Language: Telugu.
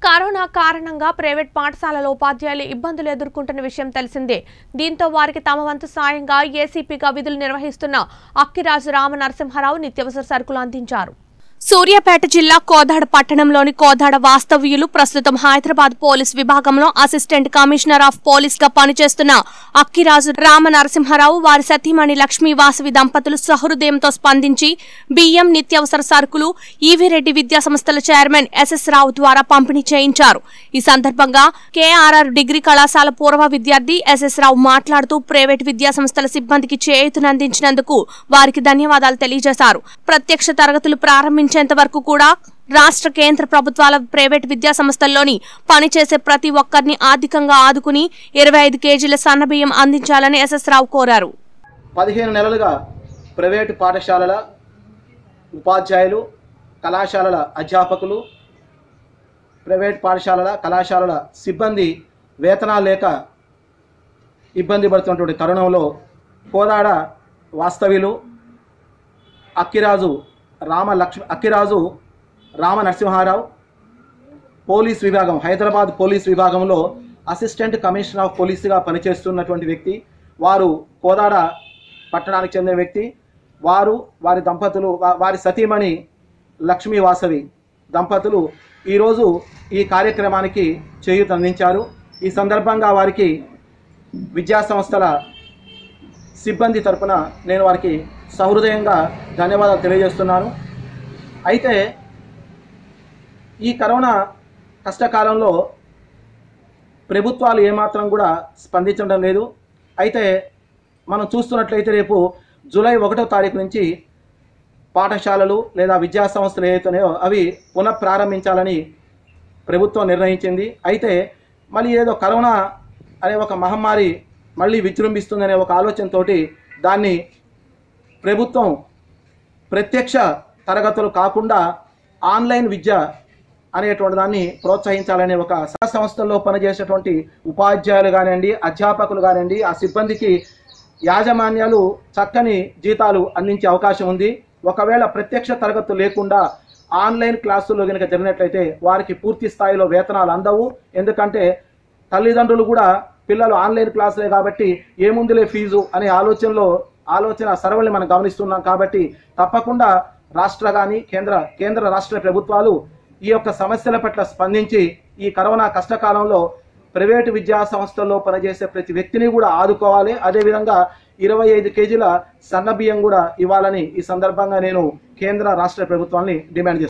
కరోనా కారణంగా ప్రైవేట్ పాఠశాలలో ఉపాధ్యాయులు ఇబ్బందులు ఎదుర్కొంటున్న విషయం తెలిసిందే దీంతో వారికి తమ వంతు సాయంగా ఏసీపీగా విధులు నిర్వహిస్తున్న అక్కిరాజు రామ నరసింహారావు నిత్యావసర సరుకులు అందించారు సూర్యాపేట జిల్లా కోదాడ పట్టణంలోని కోదాడ వాస్తవ్యులు ప్రస్తుతం హైదరాబాద్ పోలీస్ విభాగంలో అసిస్టెంట్ కమిషనర్ ఆఫ్ పోలీస్ గా పనిచేస్తున్న అక్కిరాజు రామ నరసింహారావు వారి సతీమణి లక్ష్మీ వాసవి దంపతులు సహృదయంతో స్పందించి బియ్యం నిత్యావసర సరుకులు ఈవీరెడ్డి విద్యా సంస్థల చైర్మన్ ఎస్ఎస్ రావు ద్వారా పంపిణీ చేయించారు ఈ సందర్భంగా కేఆర్ఆర్ డిగ్రీ కళాశాల పూర్వ విద్యార్థి ఎస్ఎస్ రావు మాట్లాడుతూ ప్రైవేట్ విద్యా సంస్థల సిబ్బందికి చేయూతనందించినందుకు వారికి ధన్యవాదాలు తెలియజేశారు ప్రత్యక్ష తరగతులు ప్రారంభించేంత వరకు కూడా రాష్ట్ర కేంద్ర ప్రభుత్వాల ప్రైవేట్ విద్యా సంస్థల్లోని పనిచేసే ప్రతి ఒక్కరిని ఆర్థికంగా ఆదుకుని ఇరవై ఐదు కేజీల సన్నబియ్యం అందించాలని ఎస్ఎస్ రావు కోరారు పదిహేను నెలలుగా ప్రైవేటు పాఠశాలల ఉపాధ్యాయులు కళాశాలల అధ్యాపకులు ప్రైవేట్ పాఠశాలల కళాశాలల సిబ్బంది వేతనాలు లేక ఇబ్బంది పడుతున్నటువంటి తరుణంలో కోదాడ వాస్తవ్యులు అక్కిరాజు రామ లక్ష్మి అక్కిరాజు రామ నరసింహారావు పోలీస్ విభాగం హైదరాబాద్ పోలీస్ విభాగంలో అసిస్టెంట్ కమిషనర్ ఆఫ్ పోలీసుగా పనిచేస్తున్నటువంటి వ్యక్తి వారు కోదాడ పట్టణానికి చెందిన వ్యక్తి వారు వారి దంపతులు వా- వారి సతీమణి లక్ష్మీ వాసవి దంపతులు ఈరోజు ఈ కార్యక్రమానికి చేయూత అందించారు ఈ సందర్భంగా వారికి విద్యా సంస్థల సిబ్బంది తరపున నేను వారికి సహృదయంగా ధన్యవాదాలు తెలియజేస్తున్నాను అయితే ఈ కరోనా కష్టకాలంలో ప్రభుత్వాలు ఏమాత్రం కూడా స్పందించడం లేదు అయితే మనం చూస్తున్నట్లయితే రేపు జూలై ఒకటో తారీఖు నుంచి పాఠశాలలు లేదా విద్యా సంస్థలు ఏవైతున్నాయో అవి పునఃప్రారంభించాలని ప్రభుత్వం నిర్ణయించింది అయితే మళ్ళీ ఏదో కరోనా అనే ఒక మహమ్మారి మళ్ళీ విజృంభిస్తుందనే ఒక ఆలోచనతోటి దాన్ని ప్రభుత్వం ప్రత్యక్ష తరగతులు కాకుండా ఆన్లైన్ విద్య అనేటువంటి దాన్ని ప్రోత్సహించాలనే ఒక సహ సంస్థల్లో పనిచేసేటువంటి ఉపాధ్యాయులు కానివ్వండి అధ్యాపకులు కానివ్వండి ఆ సిబ్బందికి యాజమాన్యాలు చక్కని జీతాలు అందించే అవకాశం ఉంది ఒకవేళ ప్రత్యక్ష తరగతులు లేకుండా ఆన్లైన్ క్లాసుల్లో కనుక జరిగినట్లయితే వారికి పూర్తి స్థాయిలో వేతనాలు అందవు ఎందుకంటే తల్లిదండ్రులు కూడా పిల్లలు ఆన్లైన్ క్లాసులే కాబట్టి ఏముందిలే ఫీజు అనే ఆలోచనలో ఆలోచన సరళి మనం గమనిస్తున్నాం కాబట్టి తప్పకుండా రాష్ట్ర కానీ కేంద్ర కేంద్ర రాష్ట్ర ప్రభుత్వాలు ఈ యొక్క సమస్యల పట్ల స్పందించి ఈ కరోనా కష్టకాలంలో ప్రైవేటు విద్యా సంస్థల్లో పనిచేసే ప్రతి వ్యక్తిని కూడా ఆదుకోవాలి అదేవిధంగా ఇరవై ఐదు కేజీల సన్న బియ్యం కూడా ఇవ్వాలని ఈ సందర్భంగా నేను కేంద్ర రాష్ట్ర ప్రభుత్వాన్ని డిమాండ్ చేస్తున్నాను